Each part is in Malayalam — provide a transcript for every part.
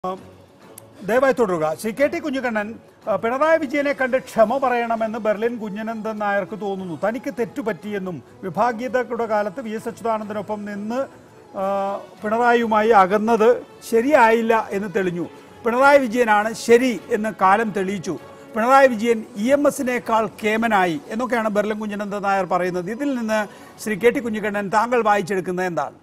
ദയവായി തുടരുക ശ്രീ കെ ടി കുഞ്ഞുകണ്ണൻ ആ, പിണറായി വിജയനെ കണ്ട് ക്ഷമ പറയണമെന്ന് ബെർലിൻ കുഞ്ഞനന്ദൻ നായർക്ക് തോന്നുന്നു തനിക്ക് തെറ്റുപറ്റിയെന്നും വിഭാഗീയതയുടെ കാലത്ത് വി എസ് അച്യുതാനന്ദനൊപ്പം നിന്ന് ആ, പിണറായിയുമായി അകന്നത് ശരിയായില്ല എന്ന് തെളിഞ്ഞു പിണറായി വിജയനാണ് ശരി എന്ന് കാലം തെളിയിച്ചു പിണറായി വിജയൻ ഇ എം എസിനേക്കാൾ കേമനായി എന്നൊക്കെയാണ് ബെർലിൻ കുഞ്ഞനന്ദൻ നായർ പറയുന്നത് ഇതിൽ നിന്ന് ശ്രീ കെ ടി കുഞ്ഞുകണ്ണൻ താങ്കൾ വായിച്ചെടുക്കുന്നത് എന്താണ്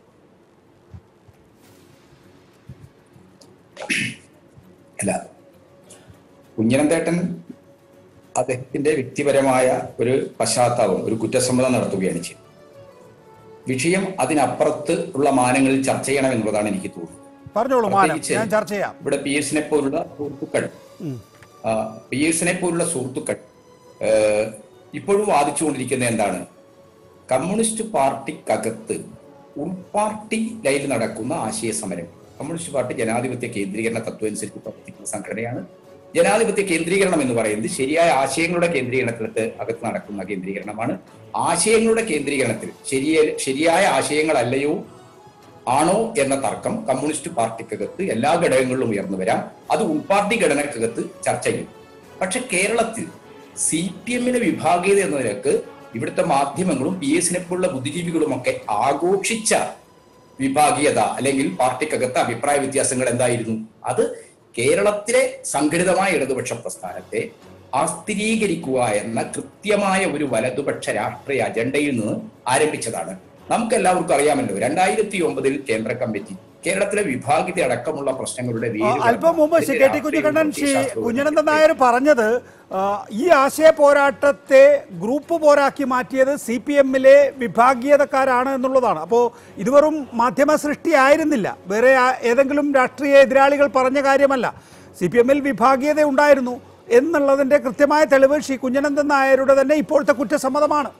അല്ല കുഞ്ഞനന്തേട്ടൻ അദ്ദേഹത്തിന്റെ വ്യക്തിപരമായ ഒരു പശ്ചാത്താപം ഒരു കുറ്റസമ്മതം നടത്തുകയാണ് ചെയ്തത് വിഷയം അതിനപ്പുറത്ത് ഉള്ള മാനങ്ങളിൽ ചർച്ച ചെയ്യണം എന്നുള്ളതാണ് എനിക്ക് തോന്നുന്നത് പറഞ്ഞോളൂ മാനം പ്രത്യേകിച്ച് ഞാൻ ചർച്ച ചെയ്യാം ഇവിടെ പി എസിനെ പോലുള്ള സുഹൃത്തുക്കൾ പി എസിനെ പോലുള്ള സുഹൃത്തുക്കൾ ആ, ഇപ്പോഴും വാദിച്ചുകൊണ്ടിരിക്കുന്ന എന്താണ് കമ്മ്യൂണിസ്റ്റ് പാർട്ടിക്കകത്ത് ഉൾപാർട്ടി ലൈനിൽ നടക്കുന്ന ആശയ സമരം കമ്മ്യൂണിസ്റ്റ് പാർട്ടി ജനാധിപത്യ കേന്ദ്രീകരണ തത്വം അനുസരിച്ച് പ്രവർത്തിക്കുന്ന സംഘടനയാണ് ജനാധിപത്യ കേന്ദ്രീകരണം എന്ന് പറയുന്നത് ശരിയായ ആശയങ്ങളുടെ കേന്ദ്രീകരണത്തിനകത്ത് അകത്ത് നടക്കുന്ന കേന്ദ്രീകരണമാണ് ആശയങ്ങളുടെ കേന്ദ്രീകരണത്തിൽ ശരിയ ശരിയായ ആശയങ്ങളല്ലയോ ആണോ എന്ന തർക്കം കമ്മ്യൂണിസ്റ്റ് പാർട്ടിക്കകത്ത് എല്ലാ ഘടകങ്ങളിലും ഉയർന്നു വരാം അത് ഉൾപാർട്ടി ഘടനക്കകത്ത് ചർച്ച ചെയ്യും പക്ഷെ കേരളത്തിൽ സി പി എമ്മിന്റെ വിഭാഗീയത എന്ന നിലക്ക് ഇവിടുത്തെ മാധ്യമങ്ങളും പി എസിനെ പോലുള്ള ബുദ്ധിജീവികളും ഒക്കെ ആഘോഷിച്ച വിഭാഗീയത അല്ലെങ്കിൽ പാർട്ടിക്കകത്ത് അഭിപ്രായ വ്യത്യാസങ്ങൾ എന്തായിരുന്നു അത് കേരളത്തിലെ സംഘടിതമായ ഇടതുപക്ഷ പ്രസ്ഥാനത്തെ അസ്ഥിരീകരിക്കുക എന്ന കൃത്യമായ ഒരു വലതുപക്ഷ രാഷ്ട്രീയ അജണ്ടയിൽ നിന്ന് ആരംഭിച്ചതാണ് നമുക്ക് എല്ലാവർക്കും അറിയാമല്ലോ രണ്ടായിരത്തി ഒമ്പതിൽ കേന്ദ്ര കമ്മിറ്റി കേരളത്തിലെ വിഭാഗീയത അടക്കമുള്ള പ്രശ്നങ്ങളുടെ ആ, വേരുകൾ അല്പം മുമ്പ് ശ്രീ കെ ടി കുഞ്ഞുകണ്ണൻ ശ്രീ കുഞ്ഞനന്ദൻ നായർ പറഞ്ഞത് ആ, ഈ ആശയ പോരാട്ടത്തെ ഗ്രൂപ്പ് പോരാക്കി മാറ്റിയത് സി പി എമ്മിലെ വിഭാഗീയതക്കാരാണ് എന്നുള്ളതാണ് അപ്പോൾ ഇത് വെറും മാധ്യമ സൃഷ്ടി ആയിരുന്നില്ല വേറെ ആ- ഏതെങ്കിലും രാഷ്ട്രീയ എതിരാളികൾ പറഞ്ഞ കാര്യമല്ല സി പി എമ്മിൽ വിഭാഗീയത ഉണ്ടായിരുന്നു എന്നുള്ളതിന്റെ കൃത്യമായ തെളിവ് ശ്രീ കുഞ്ഞനന്ദൻ നായരുടെ തന്നെ ഇപ്പോഴത്തെ കുറ്റസമ്മതമാണ്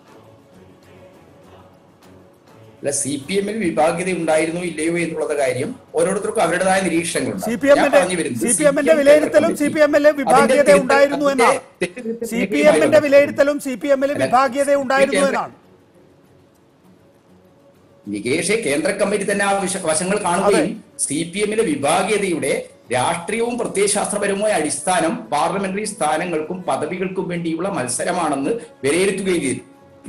അല്ല സി പി എമ്മിൽ വിഭാഗീയത ഉണ്ടായിരുന്നോ ഇല്ലയോ എന്നുള്ളത് കാര്യം ഓരോരുത്തർക്കും അവരുടേതായ നിരീക്ഷണങ്ങളുണ്ട് സി പി ഞാൻ എമ്മിന്റെ പറഞ്ഞു വരുന്നത് സി പി എമ്മിന്റെ വിലയിരുത്തലും സി പി എമ്മിലെ വിഭാഗീയത അതിന്റെ ഉണ്ടായിരുന്നു അതിന്റെ എന്നാണ് തെറ്റ് തിരുത്തൽ സി പി മേഖലയുമായി എമ്മിന്റെ ബന്ധപ്പെട്ട് വിലയിരുത്തലും സി പി എമ്മിലെ അല്ല, വിഭാഗീയത ഉണ്ടായിരുന്നു കേന്ദ്ര- എന്നാണ് നികേഷെ കേന്ദ്ര കമ്മിറ്റി തന്നെ ആ വിഷ- വശങ്ങൾ കാണുകയും സി പി എമ്മിലെ വിഭാഗീയതയുടെ രാഷ്ട്രീയവും പ്രത്യയശാസ്ത്രപരവുമായ അടിസ്ഥാനം പാർലമെന്ററി സ്ഥാനങ്ങൾക്കും പദവികൾക്കും വേണ്ടിയുള്ള മത്സരമാണെന്ന് വിലയിരുത്തുകയും ചെയ്തു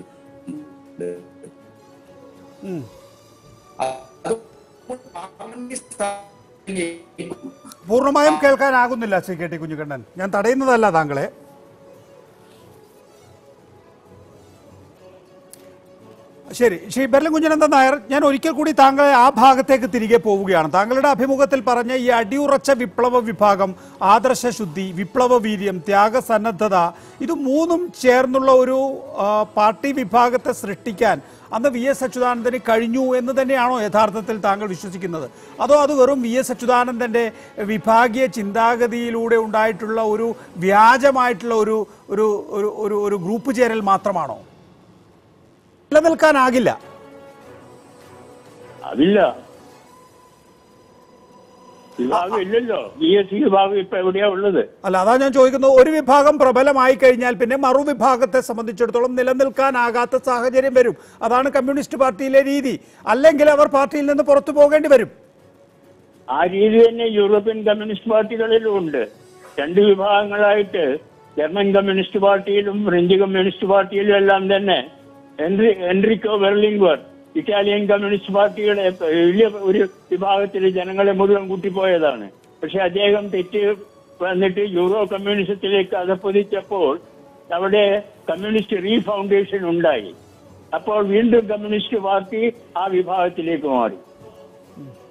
ഉം. അത് പാർലമെന്ററി സ്ഥാനങ്ങളിലേക്ക് പൂർണ്ണമായും കേൾക്കാനാകുന്നില്ല ശ്രീ കെ ടി കുഞ്ഞുകണ്ണൻ ഞാൻ തടയുന്നതല്ല താങ്കളെ ശരി ശ്രീ ബെർലൻ കുഞ്ഞനന്ദൻ നായർ ഞാൻ ഒരിക്കൽ കൂടി താങ്കളെ ആ ഭാഗത്തേക്ക് തിരികെ പോവുകയാണ് താങ്കളുടെ അഭിമുഖത്തിൽ പറഞ്ഞ ഈ അടിയുറച്ച വിപ്ലവ വിഭാഗം ആദർശ ശുദ്ധി വിപ്ലവ വീര്യം ത്യാഗസന്നദ്ധത ഇത് മൂന്നും ചേർന്നുള്ള ഒരു ആ, പാർട്ടി വിഭാഗത്തെ സൃഷ്ടിക്കാൻ അന്ന് വി എസ് അച്യുതാനന്ദന് കഴിഞ്ഞു എന്ന് തന്നെയാണോ യഥാർത്ഥത്തിൽ താങ്കൾ വിശ്വസിക്കുന്നത് അതോ അത് വെറും വി എസ് അച്യുതാനന്ദന്റെ വിഭാഗീയ ചിന്താഗതിയിലൂടെ ഉണ്ടായിട്ടുള്ള ഒരു വ്യാജമായിട്ടുള്ള ഒരു ഒരു ഒരു ഒരു ഒരു ഗ്രൂപ്പ് ചേരൽ മാത്രമാണോ നിലനിൽക്കാനാകില്ല അതില്ല വിഭാഗം ഇല്ലല്ലോ ബി എസ് സി വിഭാഗം ഇപ്പൊ എവിടെയാ ഉള്ളത് അല്ല അതാ ഞാൻ ചോദിക്കുന്നത് ഒരു വിഭാഗം പ്രബലമായി കഴിഞ്ഞാൽ പിന്നെ മറുവിഭാഗത്തെ സംബന്ധിച്ചിടത്തോളം നിലനിൽക്കാനാകാത്ത സാഹചര്യം വരും അതാണ് കമ്മ്യൂണിസ്റ്റ് പാർട്ടിയിലെ രീതി അല്ലെങ്കിൽ അവർ പാർട്ടിയിൽ നിന്ന് പുറത്തു പോകേണ്ടി വരും ആ രീതി തന്നെ യൂറോപ്യൻ കമ്മ്യൂണിസ്റ്റ് പാർട്ടികളിലും ഉണ്ട് രണ്ട് വിഭാഗങ്ങളായിട്ട് ജർമ്മൻ കമ്മ്യൂണിസ്റ്റ് പാർട്ടിയിലും ഫ്രഞ്ച് കമ്മ്യൂണിസ്റ്റ് പാർട്ടിയിലും എല്ലാം തന്നെ എൻറി എൻറിക്കോ ബെർലിംഗ്വർ ഇറ്റാലിയൻ കമ്മ്യൂണിസ്റ്റ് പാർട്ടിയുടെ വലിയ ഒരു വിഭാഗത്തിൽ ജനങ്ങളെ മുഴുവൻ കൂട്ടിപ്പോയതാണ് പക്ഷെ അദ്ദേഹം തെറ്റ് വന്നിട്ട് യൂറോ കമ്മ്യൂണിസത്തിലേക്ക് അധപ്പതിച്ചപ്പോൾ അവിടെ കമ്മ്യൂണിസ്റ്റ് റീഫൗണ്ടേഷൻ ഉണ്ടായി അപ്പോൾ വീണ്ടും കമ്മ്യൂണിസ്റ്റ് പാർട്ടി ആ വിഭാഗത്തിലേക്ക് മാറി